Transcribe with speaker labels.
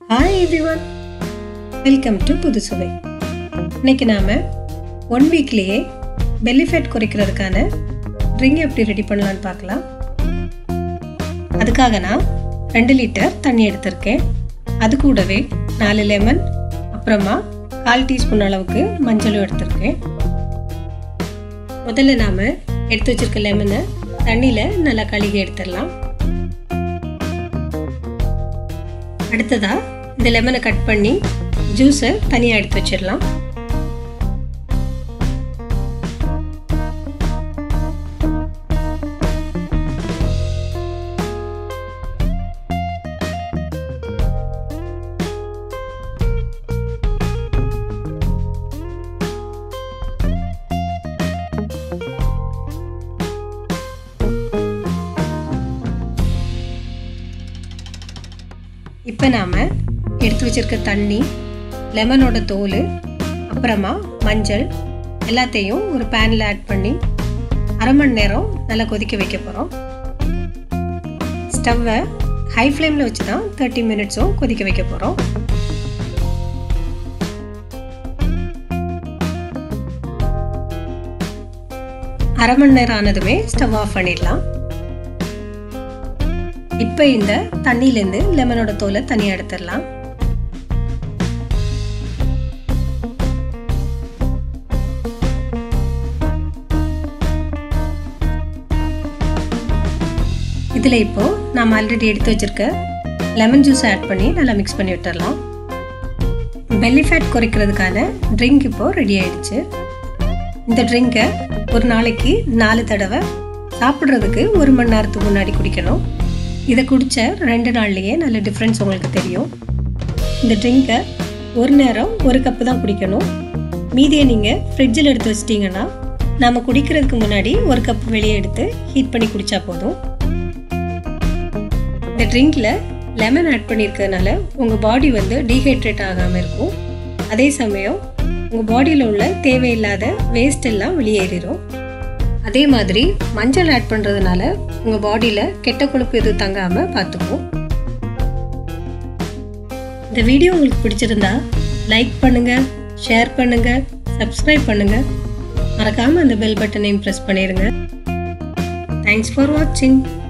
Speaker 1: hi everyone welcome to புது சுவை இன்னைக்கு நாம் ஒன் வீக்லேயே பெல்லி ஃபேட் குறைக்கிறதுக்கான ட்ரிங்க் எப்படி ரெடி பண்ணலான்னு பார்க்கலாம் அதுக்காக நான் ரெண்டு லிட்டர் தண்ணி எடுத்திருக்கேன் அது கூடவே நாலு லெமன் அப்புறமா கால் டீஸ்பூன் அளவுக்கு மஞ்சளும் எடுத்திருக்கேன் முதல்ல நாம் எடுத்து வச்சிருக்க லெமனை தண்ணியில் நல்லா கழுகி எடுத்துடலாம் அடுத்ததா இந்த லெமனை கட் பண்ணி ஜூஸை தனியாக எடுத்து வச்சிடலாம் இப்போ நாம் எடுத்து வச்சிருக்க தண்ணி லெமனோட தோல் அப்புறமா மஞ்சள் எல்லாத்தையும் ஒரு பேனில் ஆட் பண்ணி அரை மணி நேரம் நல்லா கொதிக்க வைக்க போகிறோம் ஸ்டவ்வை ஹை ஃப்ளேமில் வச்சு தான் தேர்ட்டி மினிட்ஸும் கொதிக்க வைக்க போகிறோம் அரை மணி நேரம் ஆனதுமே ஸ்டவ் ஆஃப் பண்ணிடலாம் இப்போ இந்த தண்ணியிலேருந்து லெமனோட தோலை தனியாக எடுத்துடலாம் இதில் இப்போ நாம் ஆல்ரெடி எடுத்து வச்சிருக்க லெமன் ஜூஸ் ஆட் பண்ணி நல்லா மிக்ஸ் பண்ணி விட்டுடலாம் பெல்லி ஃபேட் குறைக்கிறதுக்கான ட்ரிங்க் இப்போ ரெடி ஆயிடுச்சு இந்த ட்ரிங்கை ஒரு நாளைக்கு நாலு தடவை சாப்பிட்றதுக்கு ஒரு மணி நேரத்துக்கு முன்னாடி குடிக்கணும் இதை குடித்த ரெண்டு நாள்லேயே நல்ல டிஃப்ரென்ஸ் உங்களுக்கு தெரியும் இந்த ட்ரிங்கை ஒரு நேரம் ஒரு கப்பு தான் குடிக்கணும் மீதியை நீங்கள் ஃப்ரிட்ஜில் எடுத்து வச்சிட்டிங்கன்னா நாம் குடிக்கிறதுக்கு முன்னாடி ஒரு கப் வெளியே எடுத்து ஹீட் பண்ணி குடித்தா போதும் இந்த ட்ரிங்கில் லெமன் ஆட் பண்ணியிருக்கிறதுனால உங்கள் பாடி வந்து டீஹைட்ரேட் ஆகாமல் இருக்கும் அதே சமயம் உங்கள் பாடியில் உள்ள தேவையில்லாத வேஸ்ட் எல்லாம் வெளியேறிடும் அதே மாதிரி மஞ்சள் ஆட் பண்ணுறதுனால உங்கள் பாடியில் கெட்ட கொழுப்பு எதுவும் தங்காமல் பார்த்துக்கும் இந்த வீடியோ உங்களுக்கு பிடிச்சிருந்தா லைக் பண்ணுங்கள் ஷேர் பண்ணுங்கள் சப்ஸ்கிரைப் பண்ணுங்கள் மறக்காமல் அந்த பெல் பட்டனையும் ப்ரெஸ் பண்ணிடுங்க தேங்க்ஸ் ஃபார் வாட்சிங்